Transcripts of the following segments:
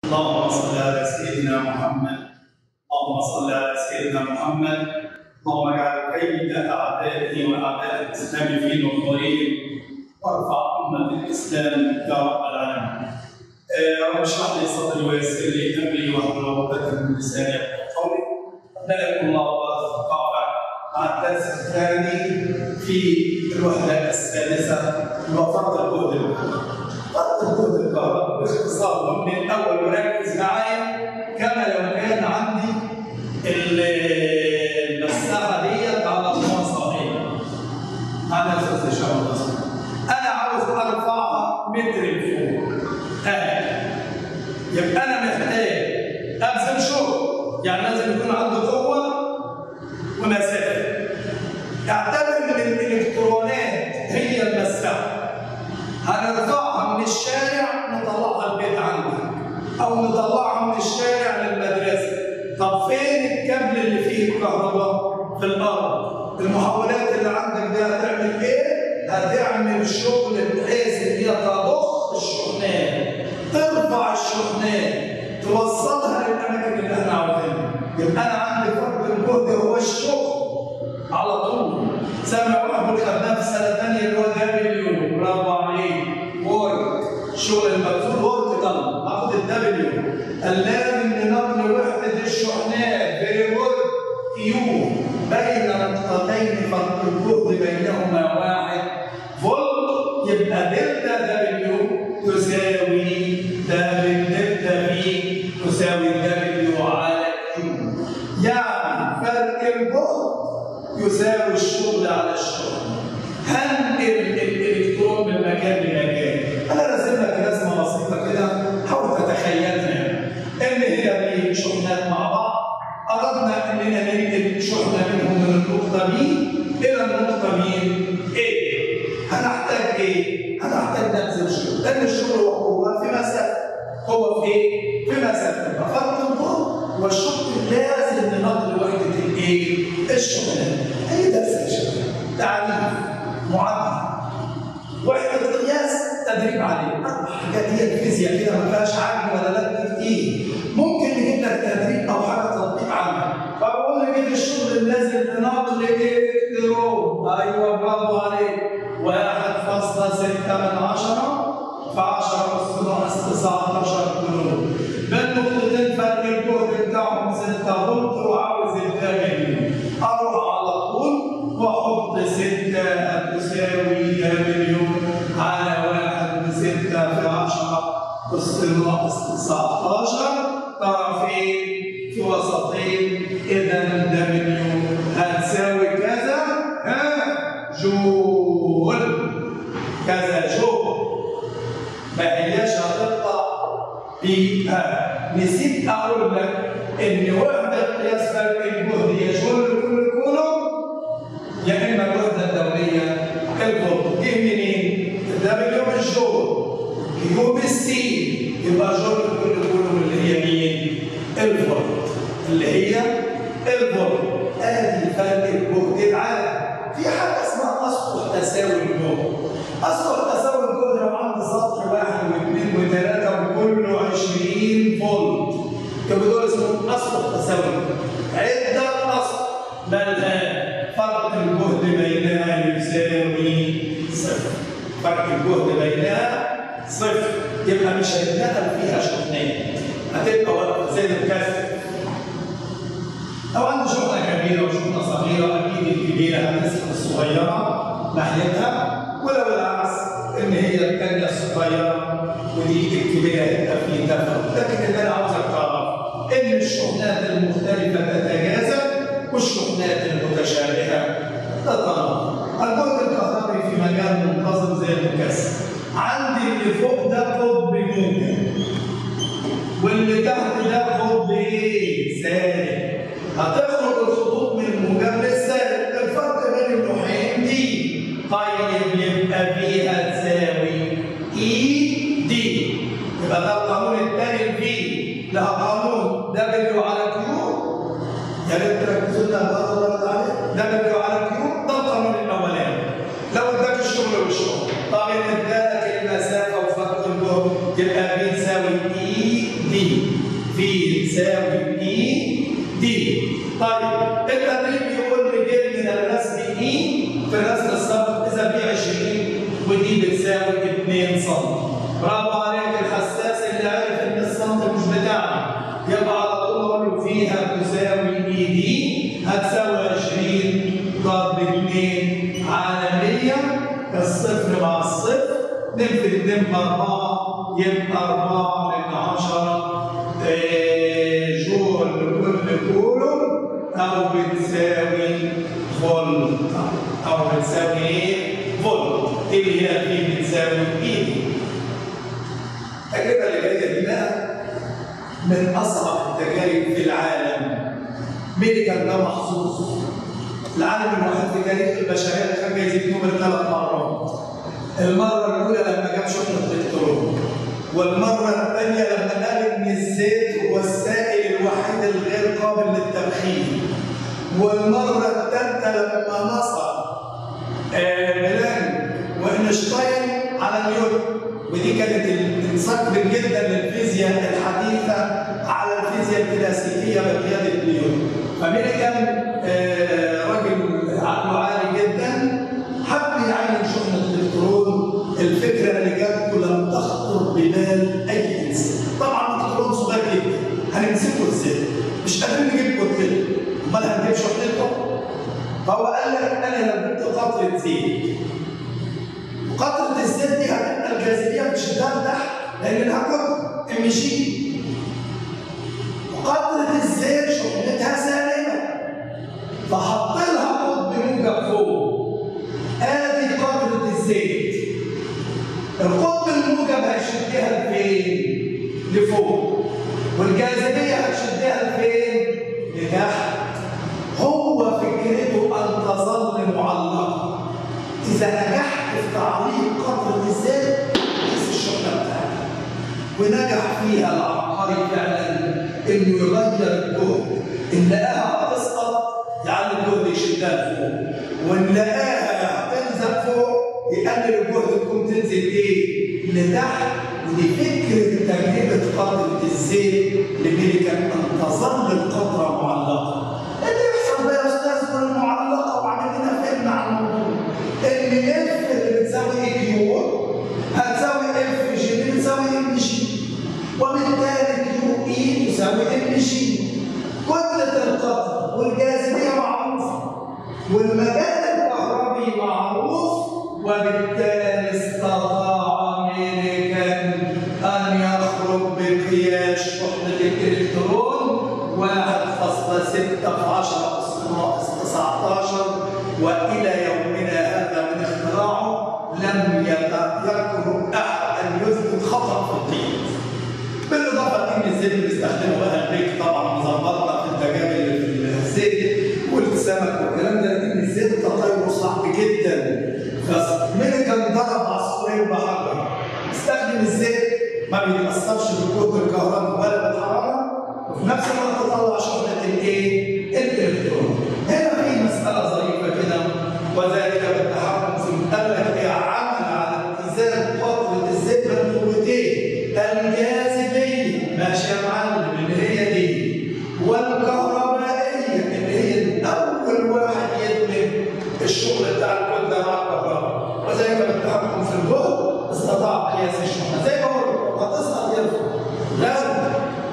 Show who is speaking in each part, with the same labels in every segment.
Speaker 1: اللهم صل على سيدنا محمد اللهم صل على سيدنا محمد اللهم اجعل كيد اعدائه واعداء الاسلام في نحورهم وارفع امه الاسلام يا رب العالمين. آه، رب اشرح لي صدري ويسر لي امري واحلل عقدة من لساني يفقهوا قولي. بارك الله بارك الثقافه مع الدرس الثاني في الوحده السادسه وفرض الجهد الكهرباء. فرض الجهد الكهرباء باختصار من الاول وركز معايا كما لو كان عندي المساحه ديت على المواصلين. انا يا استاذ هشام انا عاوز ارفعها متر لفوق. اهي يبقى انا محتاج ابذل شغل يعني لازم يكون عندي قوه ومسافه. اعتبر ان الالكترونات هي المساحه. هنرفعها من الشارع نطلعها البيت عندك او نطلعها من الشارع للمدرسه طب فين الكابل اللي فيه الكهرباء في الارض المحولات اللي عندك دي هتعمل ايه هتعمل شغل بحيث ان هي تضخ الشحنات ترفع الشحنات توصلها للاماكن اللي احنا عاوزينها يبقى انا عندي فرق الجهد هو الشغل على طول سامع واحد خدناه في سنه ثانيه اللي هو دبليو برافو عليك وورك شغل المبذول وورك دان هاخد الدبليو اللازم لنقل وحده الشحنات فيري وورك يو بين نقطتين فرق الجهد بينهما واحد فولت يبقى دلتا دبليو تساوي دلتا في تساوي دبليو على كيو يعني فرق الجهد يساوي الشغل على الشغل هنقل الالكترون من مكان لمكان انا راسم لك رسمه بسيطه كده حاول تتخيلها ان هي دي شحنات مع بعض اردنا اننا ننقل شحنه منهم من النقطه B الى النقطه B ايه هنحتاج ايه هنحتاج نبذل شغل لان الشغل هو في مسافه هو في ايه في مسافه يبقى فرق الجهد والشغل لازم ننقل وحده الايه الشحنات اي درس يا شباب تعريف معدل وحده قياس تدريب عليه اربع حاجات هي الفيزياء كده ما فيهاش عجل ولا لا كتير ممكن نجيب لك تدريب او حاجه تطبيق عنها فبقول لك ايه الشغل الذي بنقل الكترون ايوه برافو عليك 1.6 من عشرة في 10 أس ناقص 19 كيلو بين نقطتين فرق الجهد بتاعهم 6 فولت وعاوز الدبليو اروح على طول واحط 6 تساوي دبليو على 1 6 في 10 أس ناقص 19 طرفين في وسطين إذا دبليو هتساوي كذا ها جول كذا جول ما هياش هتطلع بيها نسيت اقول لك ان وحده قياس فرق الجهد هي جول كل كولوم يا اما الوحده الدوريه الفولت جه منين؟ الدبليو بالجول كيو بالسي يبقى جول كل كولوم اللي هي مين؟ الفولت اللي هي الفولت ادي فرق الجهد العالي في حاجه اسمها اسطح تساوي الجهد اسطح تساوي الجهد لو عندي سطح واحد واثنين وثلاثه وكله 20 فولت يبقى دول اسمهم اسطح تساوي عده اسطح مالها فرق الجهد بينها يساوي صفر فرق الجهد بينها صفر يبقى مش هيتنقل فيها شحنات هتبقى واقفه زي الكسر لو عنده شحنه كبيره وشحنه صغيره اكيد الكبيره هتسحب الصغيره ناحيتها ولو العكس ان هي الثانيه الصغيره ودي الكبيره هتبقى في تفاوت لكن اللي انا عاوزك تعرف ان الشحنات المختلفه تتجاذب والشحنات المتشابهه تتناقض الجهد الكهربي في مجال منتظم زي المكثف عندي اللي فوق ده قطب موجب واللي تحت ده قطب ايه؟ سالب هتخرج الخطوط من الموجب للسالب الفرق بين اللوحين دي طيب يبقى فيها تساوي اي دي يبقى ده القانون الثاني الفي لها قانون دبليو على كيو يا ريت تركزوا لنا هذا الغلط عليه دبليو على كيو ده القانون الاولاني لو اداك الشغل والشغل طب ان اداك المسافه وفرق الجهد يبقى بيساوي اي دي بيساوي اي دي طيب التدريب بيقول لي جيب من الرسم اي في الرسم السابق اذا في 20 ودي بتساوي 2 سم برافو عليك الحساس اللي عرف ان السنتي مش بتاعنا يبقى على طول اقول له فيها تساوي اي دي هتساوي 20 ضرب 2 على 100 الصفر مع الصفر نمسك 2 ب 4 يبقى 4 من 10 جول لكل كولوم او بتساوي فولت او بتساوي ايه؟ فولت اللي هي دي بتساوي ايه؟ التجربه اللي جايه دي بقى من اصعب التجارب في العالم ميديكال ده محظوظ العالم الوحيد في تاريخ البشريه اللي كان جايزه نوبل ثلاث مرات المره الاولى لما جاب شحنه الالكترون والمره الثانيه لما قال ان الزيت هو السائل الوحيد الغير قابل للتبخير والمره الثالثه لما نصر بلان واينشتاين على نيوتن ودي كانت انصاف جدا للفيزياء الحديثه على الفيزياء الكلاسيكيه بقياده نيوتن فامريكان راجل عقله عالي جدا حب يعين شحنه الالكترون الفكره اللي جابته لم تخطر ببال اي انسان طبعا الالكترون صغير جدا هنمسكه ازاي؟ مش قادرين نجيب كتله امال هنجيب شحنته؟ فهو قال لك انا لو جبت قطره زيت وقطره الزيت دي هتبقى الجاذبيه بتشدها لتحت لانها كتله امشي وقطره الزيت شحنتها سالبه فحط لها قطب موجب فوق ادي قطره الزيت القطب الموجب هيشدها لفين؟ لفوق والجاذبيه هتشدها لفين؟ لتحت هو فكرته ان تظل معلقه اذا نجحت في تعليق قطره الزيت قيس الشحنه بتاعتها ونجح فيها العبقري فعلا انه يغير الجهد ان لقاها هتسقط يعلي الجهد يشدها لفوق وان لقاها هتنزل فوق يقلل الجهد تكون تنزل ايه؟ لتحت ودي فكره تجربه قطره الزيت لميليكان ان تظل القطره معلقه اللي يحصل بقى يا استاذ المعلقه وعمل لنا فيلم عن الموضوع ان اف اللي بتساوي اي كيو هتساوي اف جي اللي بتساوي ام جي وبالتالي كيو اي تساوي ام جي كتله القطر والجاذبيه معروفه والمجال الكهربي معروف وبالتالي استطاع امريكان ان يخرج بقياس شحنه الالكترون 1.6 في 10 ناقص 19 والى يومنا هذا من اختراعه لم يذكر احد ان يثبت خطا في القياس. بالاضافه ان الزيت اللي بيستخدمه بقى البيك طبعا مظبطنا في التجارب اللي في الزيت والسمك والكلام ده لان الزيت تطيره صعب جدا فميليكان ضرب عصفورين بحجر استخدم الزيت ما بيتاثرش بالجهد الكهربي ولا بالحراره وفي نفس الوقت طلع شحنه الايه؟ الالكترون. هنا في مساله ظريفه كده وذلك بالتحكم في قال لك ايه عمل على اتزان قطره الزيت بالقوتين الجاذبيه ماشي يا معلم اللي هي دي والكهربائيه اللي هي اول واحد يدمج الشغل بتاع الكتله مع الكهرباء وذلك بالتحكم في الجهد استطاع قياس الشحنه زي ما قلت هتسقط يرفع لازم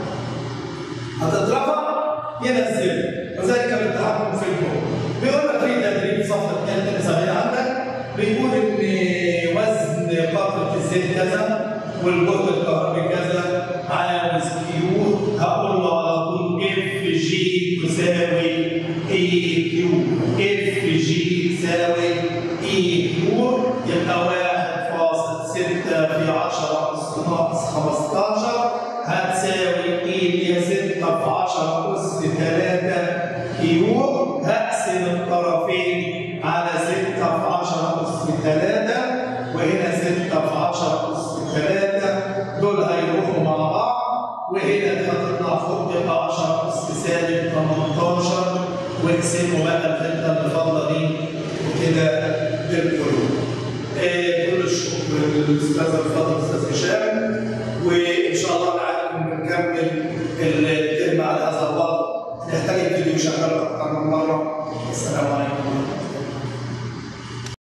Speaker 1: هتترفع ينزل وذلك بالتحكم في الجهد بيقول لك في تدريب صفحه كانت مسميه عندك بيقول ان وزن قطره الزيت كذا والجهد الكهربي كذا عاوز كيو هقول له على طول اف جي تساوي اي كيو اف جي تساوي اي كيو يبقى 1.6 في 10 أس ناقص 15 هتساوي اي اللي هي 6 في 10 أس 3 كيو هقسم الطرفين على 6 في 10 أس 3 وهنا 6 في 10 أس 3 دول هيروحوا مع بعض وهنا دي هتطلع فوق تبقى 10 أس سالب 18 واقسموا بقى الحته اللي فاضله دي وكده بالكل. آه، كل الشكر للاستاذ الفاضل الاستاذ هشام وان شاء الله نعلم نكمل الترم على هذا الوضع يحتاج الفيديو يشغل اكثر من مره